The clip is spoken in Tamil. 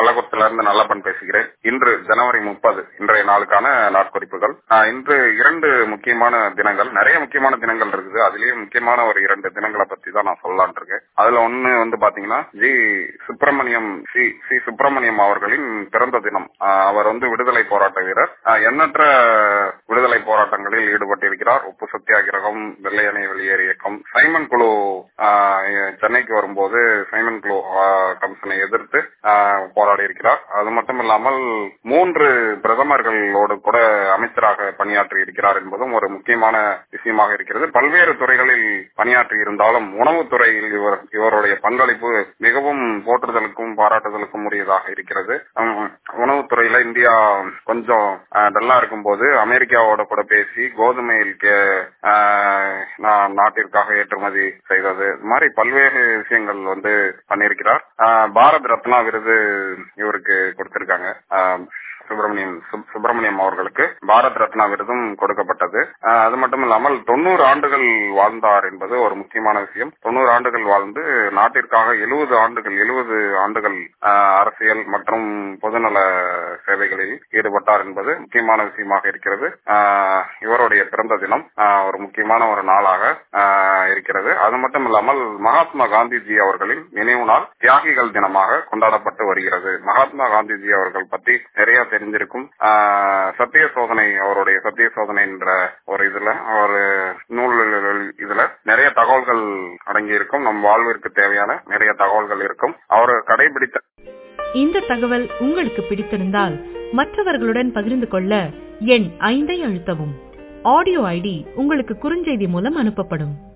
கள்ளக்குளத்தில இருந்து நல்லப்பன் பேசுகிறேன் இன்று ஜனவரி முப்பது இன்றைய நாளுக்கான நாட்குறிப்புகள் ஆஹ் இன்று இரண்டு முக்கியமான தினங்கள் நிறைய முக்கியமான தினங்கள் இருக்குது அதுலயே முக்கியமான ஒரு இரண்டு தினங்களை பத்தி தான் நான் சொல்லலான் இருக்கேன் அதுல ஒண்ணு வந்து பாத்தீங்கன்னா G Subramaniam C C Subramaniam அவர்களின் பிறந்த தினம் ஆஹ் அவர் வந்து விடுதலை போராட்ட வீரர் ஆஹ் எண்ணற்ற விடுதலை போராட்டங்களில் ஈடுபட்டிருக்கிறார் உப்பு சத்தியாகிரகம் வெள்ளையணை வெளியேறு இயக்கம் சைமன் குழு ஆஹ் சென்னைக்கு வரும்போது சைமன் குழு ஆஹ் கமிஷனை எதிர்த்து ஆஹ் போராடி இருக்கிறார் அது மட்டும் இல்லாமல் மூன்று பிரதமர்களோடு கூட அமைச்சராக பணியாற்றி இருக்கிறார் என்பதும் ஒரு முக்கியமான விஷயமாக இருக்கிறது பல்வேறு துறைகளில் பணியாற்றி இருந்தாலும் உணவுத்துறையில் இவர் இவருடைய பங்களிப்பு மிகவும் போற்றுதலுக்கும் பாராட்டுதலுக்கும் உரியதாக இருக்கிறது உம், உணவுத்துறையில இந்தியா கொஞ்சம் ஆஹ், டல்லா இருக்கும்போது அமெரிக்காவோட கூட பேசி கோதுமையில் கே- ஆஹ், நா- நாட்டிற்காக ஏற்றுமதி செய்தது இது மாதிரி பல்வேறு விஷயங்கள் வந்து பண்ணியிருக்கிறார் ஆஹ், பாரத் ரத்னா விருது இவருக்கு கொடுத்திருக்காங்க ஆஹ், சுப்பிரமணியம் சுப்- சுப்பிரமணியம் அவர்களுக்கு பாரத் ரத்னா விருதும் கொடுக்கப்பட்டது ஆஹ், அது மட்டும் இல்லாமல் தொண்ணூறு ஆண்டுகள் வாழ்ந்தார் என்பது ஒரு முக்கியமான விஷயம் தொண்ணூறு ஆண்டுகள் வாழ்ந்து நாட்டிற்காக எழுபது ஆண்டுகள் எழுபது ஆண்டுகள் ஆஹ், அரசியல் மற்றும் பொதுநல சேவைகளில் ஈடுபட்டார் என்பது முக்கியமான விஷயமாக இருக்கிறது ஆஹ், இவருடைய பிறந்த தினம் ஆஹ், ஒரு முக்கியமான ஒரு நாளாக ஆஹ், இருக்கிறது அது மட்டும் இல்லாமல் மகாத்மா காந்திஜி அவர்களின் நினைவு நாள் தியாகிகள் தினமாக கொண்டாடப்பட்டு வருகிறது மகாத்மா காந்திஜி அவர்கள் பத்தி நிறைய தெரிஞ்சிருக்கும் ஆஹ், சத்திய சோதனை அவருடைய சத்திய சோதனை என்ற ஒரு இதுல ஒரு நூல் இதுல நிறைய தகவல்கள் அடங்கி இருக்கும் நம் வாழ்விற்கு தேவையான நிறைய தகவல்கள் இருக்கும் அவர் கடைபிடித்த இந்த தகவல் உங்களுக்கு பிடித்திருந்தால் மற்றவர்களுடன் பகிர்ந்து கொள்ள எண் ஐந்தை அழுத்தவும் ஆடியோ ஐடி உங்களுக்கு குறுஞ்செய்தி மூலம் அனுப்பப்படும்